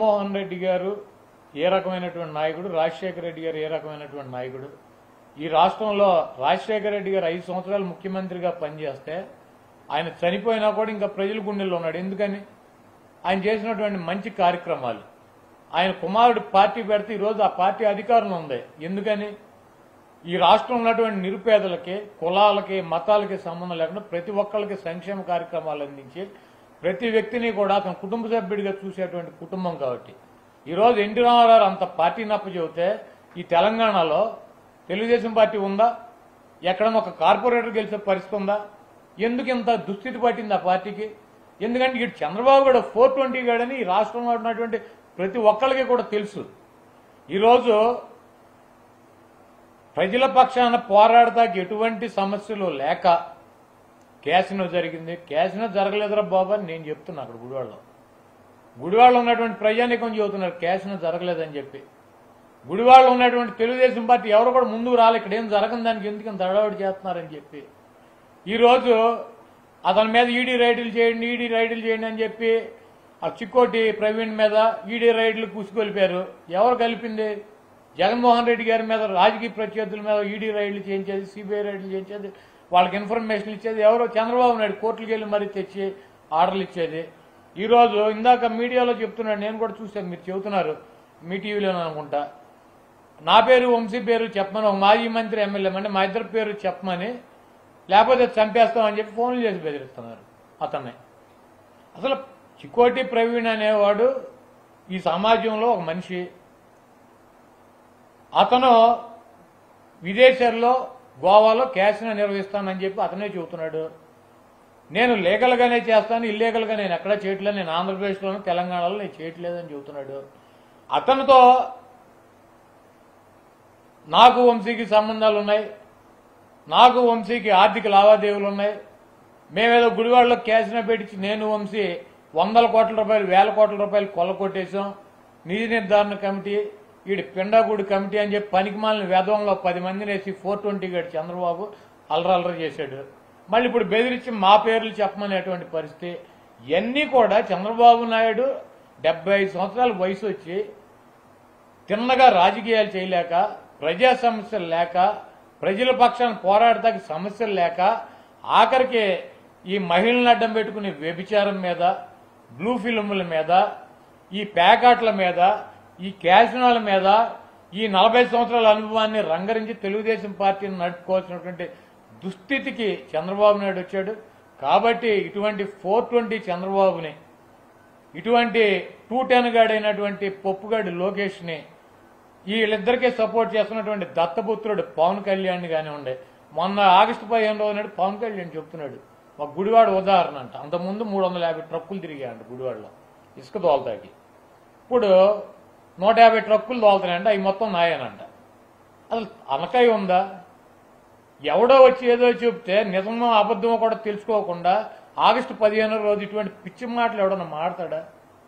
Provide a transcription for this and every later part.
జగన్మోహన్ రెడ్డి గారు ఏ రకమైనటువంటి నాయకుడు రాజశేఖర రెడ్డి గారు ఏ రకమైనటువంటి నాయకుడు ఈ రాష్ట్రంలో రాజశేఖర రెడ్డి గారు ఐదు సంవత్సరాలు ముఖ్యమంత్రిగా పనిచేస్తే ఆయన చనిపోయినా కూడా ఇంకా ప్రజల గుండెల్లో ఉన్నాడు ఎందుకని ఆయన చేసినటువంటి మంచి కార్యక్రమాలు ఆయన కుమారుడు పార్టీ పెడితే ఈరోజు ఆ పార్టీ అధికారంలో ఉంది ఎందుకని ఈ రాష్ట్రంలో ఉన్నటువంటి నిరుపేదలకి కులాలకి మతాలకి సంబంధం లేకుండా ప్రతి ఒక్కరికి సంక్షేమ కార్యక్రమాలు అందించి ప్రతి వ్యక్తిని కూడా అతని కుటుంబ సభ్యుడిగా చూసేటువంటి కుటుంబం కాబట్టి ఈరోజు ఎన్టీ రామారావు అంత పార్టీ నప్ప చెబితే ఈ తెలంగాణలో తెలుగుదేశం పార్టీ ఉందా ఎక్కడన్నా ఒక కార్పొరేటర్ గెలిచే పరిస్థితి ఉందా ఎందుకు ఇంత దుస్థితి పట్టింది ఆ పార్టీకి ఎందుకంటే ఇటు చంద్రబాబు కూడా ఫోర్ ట్వంటీ గాడని ఈ రాష్ట్రంలో ఉన్నటువంటి ప్రతి ఒక్కరికి కూడా తెలుసు ఈరోజు ప్రజల పక్షాన పోరాడతాకి ఎటువంటి సమస్యలు లేక క్యాసినో జరిగింది క్యాసినో జరగలేదురా బాబా అని నేను చెప్తున్నా అక్కడ గుడివాడలో గుడివాడలో ఉన్నటువంటి ప్రజానికం చెబుతున్నారు క్యాసినో జరగలేదని చెప్పి గుడివాడలో ఉన్నటువంటి తెలుగుదేశం పార్టీ ఎవరు కూడా ముందుకు రాలి ఇక్కడ ఏం జరగని దానికి ఎందుకు ఇంత హడావుడి చేస్తున్నారని చెప్పి ఈరోజు అతని మీద ఈడీ రైడ్లు చేయండి ఈడీ రైడ్లు చేయండి అని చెప్పి ఆ చిక్కోటి ప్రవీణ్ మీద ఈడీ రైడ్లు కూసుకొలిపారు ఎవరు కలిపింది జగన్మోహన్ రెడ్డి గారి మీద రాజకీయ ప్రత్యర్థుల మీద ఈడీ రైడ్లు చేయించేది సిబిఐ రైడ్లు చేయించేది వాళ్ళకి ఇన్ఫర్మేషన్ ఇచ్చేది ఎవరో చంద్రబాబు నాయుడు కోర్టులకు వెళ్ళి మరీ తెచ్చి ఆర్డర్లు ఇచ్చేది ఈరోజు ఇందాక మీడియాలో చెప్తున్నాడు నేను కూడా చూశాను మీరు చెబుతున్నారు మీ టీవీలో అనుకుంటా నా పేరు వంశీ పేరు చెప్పమని ఒక మాజీ మంత్రి ఎమ్మెల్యే అంటే మా ఇద్దరు పేరు చెప్పమని లేకపోతే చంపేస్తామని చెప్పి ఫోన్లు చేసి బెదిరిస్తున్నారు అతన్ని అసలు చికోటి ప్రవీణ్ అనేవాడు ఈ సమాజంలో ఒక మనిషి అతను విదేశాల్లో గోవాలో క్యాసినో నిర్వహిస్తానని చెప్పి అతనే చెబుతున్నాడు నేను లీగల్ గానే చేస్తాను ఇల్లీగల్ గా నేను ఎక్కడా చేయట్లేదు నేను ఆంధ్రప్రదేశ్లోను తెలంగాణలో నేను చేయట్లేదని చెబుతున్నాడు అతనితో నాకు వంశీకి సంబంధాలు ఉన్నాయి నాకు వంశీకి ఆర్థిక లావాదేవీలు ఉన్నాయి మేమేదో గుడివాడలో క్యాసినో పెట్టించి నేను వంశీ వందల కోట్ల రూపాయలు వేల కోట్ల రూపాయలు కొల్ల కొట్టేశాం నిధి నిర్ధారణ కమిటీ వీడి పిండాగూడి కమిటీ అని చెప్పి పనికిమాలిన వేదంలో పది మందిని వేసి ఫోర్ ట్వంటీ గడి చంద్రబాబు అలరలర చేశాడు మళ్ళీ ఇప్పుడు బెదిరించి మా పేర్లు చెప్పమనేటువంటి పరిస్థితి ఇవన్నీ కూడా చంద్రబాబు నాయుడు డెబ్బై ఐదు సంవత్సరాల వయసు వచ్చి తిన్నగా రాజకీయాలు చేయలేక ప్రజా సమస్యలు లేక ప్రజల పక్షాన పోరాడటానికి సమస్యలు లేక ఆఖరికి ఈ మహిళలను అడ్డం పెట్టుకుని వ్యభిచారం మీద బ్లూ ఫిల్ముల మీద ఈ ప్యాకాట్ల మీద ఈ క్యాసినోల మీద ఈ నలభై సంవత్సరాల అనుభవాన్ని రంగరించి తెలుగుదేశం పార్టీని నడుపుకోవాల్సినటువంటి దుస్థితికి చంద్రబాబు నాయుడు వచ్చాడు కాబట్టి ఇటువంటి ఫోర్ ట్వంటీ చంద్రబాబుని ఇటువంటి టూ టెన్ గాడైనటువంటి పప్పుగాడి లోకేష్ని వీళ్ళిద్దరికీ సపోర్ట్ చేస్తున్నటువంటి దత్తపుత్రుడు పవన్ కళ్యాణ్ కానివ్వండి మొన్న ఆగస్టు పదిహేను రోజు నాడు పవన్ కళ్యాణ్ చెప్తున్నాడు ఒక గుడివాడ ఉదాహరణ అంట అంతకుముందు మూడు వందల యాభై ట్రక్కులు తిరిగాయంట గుడివాడలో ఇసుక దోలతాకి ఇప్పుడు నూట యాభై ట్రక్కులు దోలుతున్నాయంట అవి మొత్తం నాయనంట అసలు అనకాయ ఉందా ఎవడో వచ్చి ఏదో చెప్తే నిజమో అబద్ధమో కూడా తెలుసుకోకుండా ఆగస్టు పదిహేను రోజు ఇటువంటి పిచ్చి మాటలు ఎవడన్నా మాడతాడా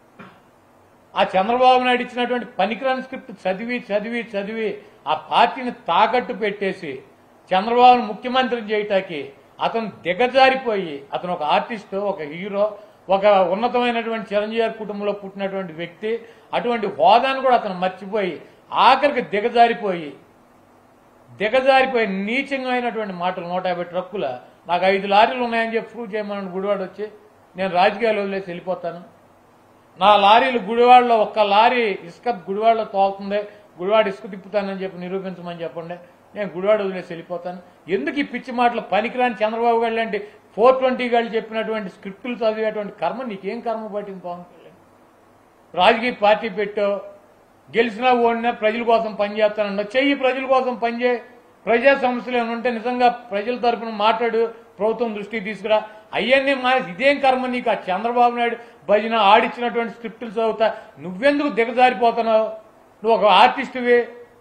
ఆ చంద్రబాబు నాయుడు ఇచ్చినటువంటి పనికిరాని స్క్రిప్ట్ చదివి చదివి చదివి ఆ పార్టీని తాకట్టు పెట్టేసి చంద్రబాబును ముఖ్యమంత్రిని చేయటానికి అతను దిగజారిపోయి అతను ఒక ఆర్టిస్ట్ ఒక హీరో ఒక ఉన్నతమైనటువంటి చిరంజీవి గారి కుటుంబంలో పుట్టినటువంటి వ్యక్తి అటువంటి హోదాను కూడా అతను మర్చిపోయి ఆఖరికి దిగజారిపోయి దిగజారిపోయి నీచంగా అయినటువంటి మాటలు నూట యాభై ట్రక్కుల నాకు ఐదు లారీలు ఉన్నాయని చెప్పి ప్రూవ్ చేయమని గుడివాడు వచ్చి నేను రాజకీయాలు వదిలేసి వెళ్ళిపోతాను నా లారీలు గుడివాడలో ఒక్క లారీ ఇసుక గుడివాడలో తోలుతుంది గుడివాడ ఇసుక తిప్పుతానని చెప్పి నిరూపించమని చెప్పండి నేను గుడివాడ వదిలేసి వెళ్ళిపోతాను ఎందుకు ఈ పిచ్చి మాటలు పనికిరాని చంద్రబాబు గారు లాంటి ఫోర్ ట్వంటీ గారు చెప్పినటువంటి స్క్రిప్టులు చదివేటువంటి కర్మ నీకేం కర్మ పట్టింది పవన్ కళ్యాణ్ రాజకీయ పార్టీ పెట్టో గెలిచినా ఓడినా ప్రజల కోసం పనిచేస్తానన్నా చెయ్యి ప్రజల కోసం పనిచే ప్రజా సమస్యలు ఏమైనా ఉంటే నిజంగా ప్రజల తరపున మాట్లాడు ప్రభుత్వం దృష్టికి తీసుకురా అయ్యన్నీ మా ఇదేం కర్మ నీకు ఆ చంద్రబాబు నాయుడు భజన ఆడిచ్చినటువంటి స్క్రిప్టులు చదువుతా నువ్వెందుకు దిగజారిపోతున్నావు నువ్వు ఒక ఆర్టిస్టువి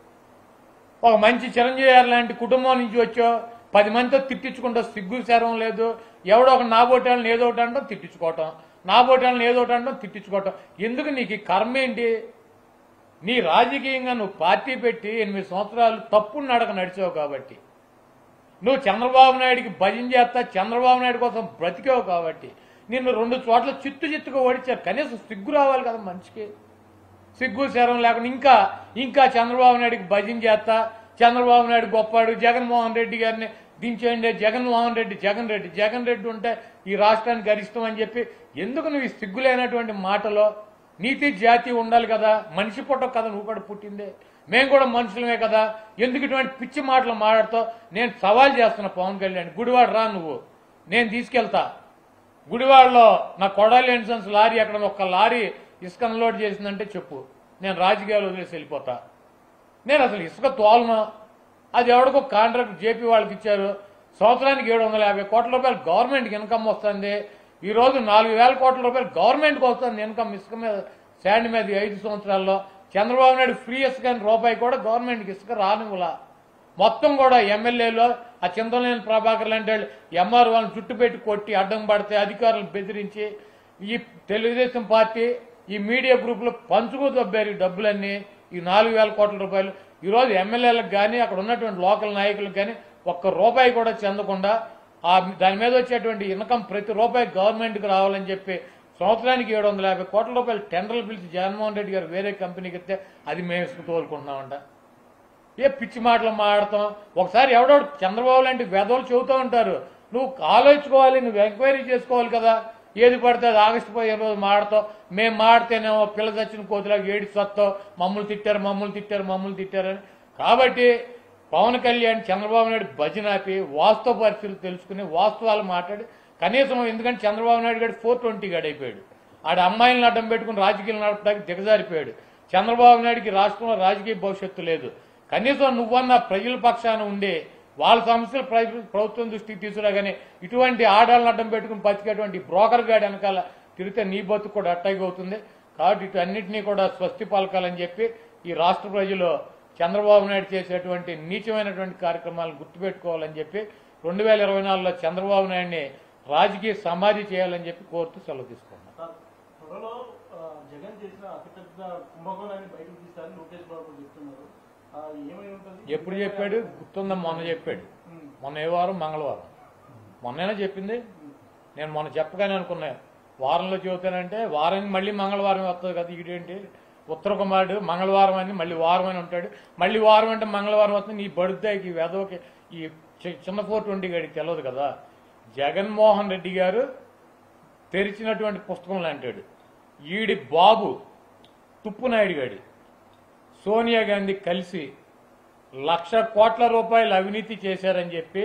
ఒక మంచి చిరంజీవి గారు లాంటి కుటుంబం నుంచి వచ్చావు పది మందితో తిట్టించుకుంటా సిగ్గు శరం లేదు ఎవడో ఒక నాబోటాలను ఏదో ఒకటి అంటాం తిట్టించుకోవటం నాబోటాలను ఏదో ఒకటి అంటాం తిట్టించుకోవటం ఎందుకు నీకు ఈ కర్మ ఏంటి నీ రాజకీయంగా నువ్వు పార్టీ పెట్టి ఎనిమిది సంవత్సరాలు తప్పు నడక నడిచావు కాబట్టి నువ్వు చంద్రబాబు నాయుడికి భజన చేస్తా చంద్రబాబు నాయుడు కోసం బ్రతికావు కాబట్టి నిన్ను రెండు చోట్ల చిత్తు చిత్తుగా ఓడించారు కనీసం సిగ్గు రావాలి కదా మనిషికి సిగ్గు శరం లేకుండా ఇంకా ఇంకా చంద్రబాబు నాయుడికి భజన చేస్తా చంద్రబాబు నాయుడు గొప్పాడు జగన్మోహన్ రెడ్డి గారిని దించేయండి జగన్మోహన్ రెడ్డి జగన్ రెడ్డి జగన్ రెడ్డి ఉంటే ఈ రాష్ట్రానికి గరిష్టం అని చెప్పి ఎందుకు నువ్వు ఈ సిగ్గులేనటువంటి మాటలో నీతి జాతి ఉండాలి కదా మనిషి పుట్ట కదా నువ్వు కూడా పుట్టిందే మేము కూడా మనుషులమే కదా ఎందుకు ఇటువంటి పిచ్చి మాటలు మాట్లాడుతావు నేను సవాల్ చేస్తున్నా పవన్ కళ్యాణ్ గుడివాడ రా నువ్వు నేను తీసుకెళ్తా గుడివాడలో నా కొడాలి ఎన్సన్స్ లారీ అక్కడ ఒక్క లారీ ఇసుక అన్లోడ్ చేసిందంటే చెప్పు నేను రాజకీయాలు వదిలేసి వెళ్ళిపోతా నేను అసలు ఇసుక తోలను అది ఎవడికో కాంట్రాక్ట్ జేపీ వాళ్ళకి ఇచ్చారు సంవత్సరానికి ఏడు వందల యాభై కోట్ల రూపాయలు గవర్నమెంట్కి ఇన్కమ్ వస్తుంది ఈ రోజు నాలుగు వేల కోట్ల రూపాయలు గవర్నమెంట్కి వస్తుంది ఇన్కమ్ ఇసుక మీద శాండ్ మీద ఈ ఐదు సంవత్సరాల్లో చంద్రబాబు నాయుడు ఫ్రీ ఇసుక అని రూపాయి కూడా గవర్నమెంట్కి ఇసుక రానివ్వలా మొత్తం కూడా ఎమ్మెల్యేలో ఆ చింతలేని ప్రభాకర్ లాంటి వాళ్ళు ఎంఆర్ వాళ్ళని చుట్టు పెట్టి కొట్టి అడ్డం పడితే అధికారులను బెదిరించి ఈ తెలుగుదేశం పార్టీ ఈ మీడియా గ్రూపులో పంచుకు దొబ్బారు ఈ డబ్బులన్నీ ఈ నాలుగు వేల కోట్ల రూపాయలు ఈ రోజు ఎమ్మెల్యేలకు కానీ అక్కడ ఉన్నటువంటి లోకల్ నాయకులకు కానీ ఒక్క రూపాయి కూడా చెందకుండా ఆ దాని మీద వచ్చేటువంటి ఇన్కమ్ ప్రతి రూపాయి గవర్నమెంట్కి రావాలని చెప్పి సంవత్సరానికి ఏడు వందల యాభై కోట్ల రూపాయలు టెండర్లు పిలిచి జగన్మోహన్ రెడ్డి గారు వేరే కంపెనీకి ఇస్తే అది మేము ఇసుక తోలుకుంటున్నామంట ఏ పిచ్చి మాటలు మాడతాం ఒకసారి ఎవడోడు చంద్రబాబు లాంటి వెధవలు చెబుతూ ఉంటారు నువ్వు ఆలోచించుకోవాలి నువ్వు ఎంక్వైరీ చేసుకోవాలి కదా ఏది పడితే అది ఆగస్టు పదిహేను రోజు మాడతావు మేము మాడితేనేమో పిల్ల చచ్చిన కోతిలాగా ఏడి సత్తావు మమ్మల్ని తిట్టారు మమ్మల్ని తిట్టారు మమ్మల్ని తిట్టారని కాబట్టి పవన్ కళ్యాణ్ చంద్రబాబు నాయుడు భజన ఆపి వాస్తవ పరిస్థితులు తెలుసుకుని వాస్తవాలు మాట్లాడి కనీసం ఎందుకంటే చంద్రబాబు నాయుడు గారు ఫోర్ ట్వంటీ గాడు అయిపోయాడు ఆడ అమ్మాయిలను అడ్డం పెట్టుకుని రాజకీయాలు నడపడానికి దిగజారిపోయాడు చంద్రబాబు నాయుడికి రాష్ట్రంలో రాజకీయ భవిష్యత్తు లేదు కనీసం నువ్వన్న ప్రజల పక్షాన ఉండి వాళ్ళ సమస్యలు ప్ర- ప్రభుత్వం దృష్టికి తీసుకురా కానీ ఇటువంటి ఆడాలను అడ్డం పెట్టుకుని బతికేటువంటి బ్రోకర్ గాడి వెనకాల తిరిగితే నీ బతుకు కూడా అట్టాగి అవుతుంది కాబట్టి ఇటన్నిటినీ కూడా స్వస్తి పలకాలని చెప్పి ఈ రాష్ట్ర ప్రజలు చంద్రబాబు నాయుడు చేసేటువంటి నీచమైనటువంటి కార్యక్రమాలను గుర్తుపెట్టుకోవాలని చెప్పి రెండు వేల ఇరవై నాలుగులో చంద్రబాబు నాయుడిని రాజకీయ సమాధి చేయాలని చెప్పి కోరుతూ సెలవు తీసుకున్నాను సార్, త్వరలో ఆ, జగన్ చేసిన అతిపెద్ద కుంభకోణాన్ని బయటకు తీస్తారని లోకేష్ బాబు చెప్తున్నారు ఆ, ఏమై ఉంటుంది ఎప్పుడు చెప్పాడు గుర్తుందా మొన్న చెప్పాడు ఉమ్, మొన్న ఏ వారం మంగళవారం మొన్నైనా చెప్పింది నేను మొన్న చెప్పగానే అనుకున్నా వారంలో చెబుతానంటే వారానికి మళ్ళీ మంగళవారం వస్తుంది కదా ఇదేంటి ఉత్తర కుమారుడు మంగళవారం అని మళ్ళీ వారం అని ఉంటాడు మళ్ళీ వారం అంటే మంగళవారం వస్తుంది నీ బడుద్దాయికి ఈ వెదవకి ఈ చి- చిన్న ఫోర్ ట్వంటీ గడికి తెలియదు కదా జగన్మోహన్ రెడ్డి గారు తెరిచినటువంటి పుస్తకం లాంటాడు ఈడి బాబు తుప్పునాయుడు గాడి సోనియా గాంధీ కలిసి లక్ష కోట్ల రూపాయలు అవినీతి చేశారని చెప్పి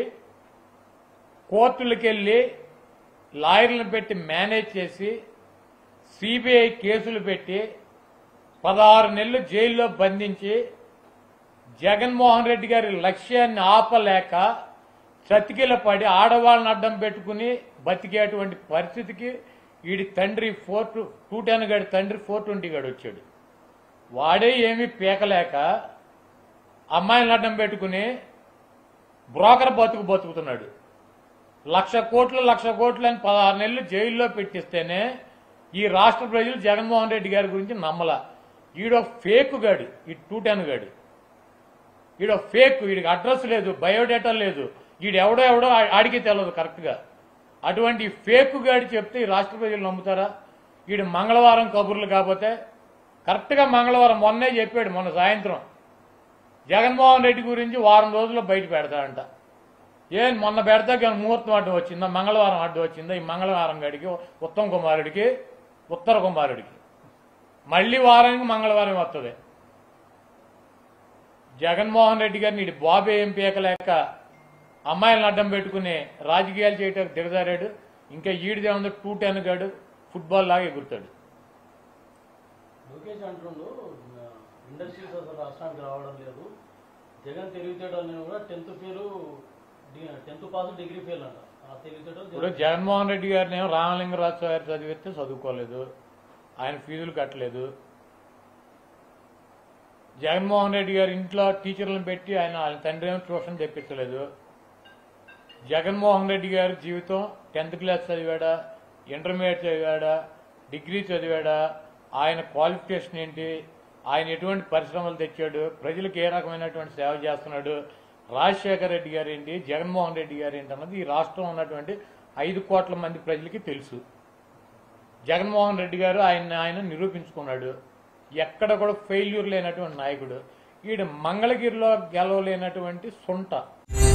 కోర్టులకెళ్ళి లాయర్లను పెట్టి మేనేజ్ చేసి సిబిఐ కేసులు పెట్టి పదహారు నెలలు జైల్లో బంధించి జగన్మోహన్ రెడ్డి గారి లక్ష్యాన్ని ఆపలేక చతికిల పడి ఆడవాళ్ళని అడ్డం పెట్టుకుని బతికేటువంటి పరిస్థితికి వీడి తండ్రి ఫోర్ టు టూ టెన్ గడి తండ్రి ఫోర్ ట్వంటీ గడి వచ్చాడు వాడే ఏమీ పీకలేక అమ్మాయిని అడ్డం పెట్టుకుని బ్రోకర్ బతుకు బతుకుతున్నాడు లక్ష కోట్లు లక్ష కోట్లు అని పదహారు నెలలు జైల్లో పెట్టిస్తేనే ఈ రాష్ట్ర ప్రజలు జగన్మోహన్ రెడ్డి గారి గురించి నమ్మల ఈడో ఫేక్ గాడు ఈ టూ టెన్ గాడు ఈడో ఫేక్ వీడికి అడ్రస్ లేదు బయోడేటా లేదు ఈడు ఎవడో ఎవడో ఆ- ఆడికి తెలియదు కరెక్ట్గా అటువంటి ఫేక్ గాడి చెప్తే ఈ రాష్ట్ర ప్రజలు నమ్ముతారా ఈడు మంగళవారం కబుర్లు కాకపోతే కరెక్ట్గా మంగళవారం మొన్నే చెప్పాడు మొన్న సాయంత్రం జగన్మోహన్ రెడ్డి గురించి వారం రోజుల్లో బయట పెడతాడంట ఏం మొన్న పెడతా కానీ ముహూర్తం అడ్డు వచ్చిందా మంగళవారం అడ్డు వచ్చిందా ఈ మంగళవారం గడికి ఉత్తమ్ కుమారుడికి ఉత్తర కుమారుడికి మళ్ళీ వారానికి మంగళవారం వస్తుంది జగన్మోహన్ రెడ్డి గారిని ఇటు బాబే ఏం పీకలేక అమ్మాయిలను అడ్డం పెట్టుకుని రాజకీయాలు చేయటానికి దిగజారాడు ఇంకా ఈడిదే ఉంది టూ టెన్ గాడు ఫుట్బాల్ లాగా ఎగురుతాడు లోకేష్ అంటుండు ఇండస్ట్రీస్ అసలు రాష్ట్రానికి రావడం లేదు జగన్ తెలివితేటలు కూడా tenth fail tenth pass degree fail అంట ఆ తెలివితేటలు ఇప్పుడు జగన్మోహన్ రెడ్డి గారిని ఏమో రామలింగరాజు గారు చదివిస్తే చదువుకోలేదు ఆయన ఫీజులు కట్టలేదు జగన్మోహన్ రెడ్డి గారి ఇంట్లో టీచర్లను పెట్టి ఆయన ఆయన తండ్రి ఏమో ట్యూషన్ తెప్పించలేదు జగన్మోహన్ రెడ్డి గారి జీవితం టెన్త్ క్లాస్ చదివాడా ఇంటర్మీడియట్ చదివాడా డిగ్రీ చదివాడా ఆయన క్వాలిఫికేషన్ ఏంటి ఆయన ఎటువంటి పరిశ్రమలు తెచ్చాడు ప్రజలకు ఏ రకమైనటువంటి సేవ చేస్తున్నాడు రాజశేఖర రెడ్డి గారు ఏంటి జగన్మోహన్ రెడ్డి గారు ఏంటి అన్నది ఈ రాష్ట్రంలో ఉన్నటువంటి ఐదు కోట్ల మంది ప్రజలకి తెలుసు జగన్మోహన్ రెడ్డి గారు ఆయన ఆయన నిరూపించుకున్నాడు ఎక్కడ కూడా ఫెయిల్యూర్ లేనటువంటి నాయకుడు ఈడు మంగళగిరిలో గెలవలేనటువంటి సొంట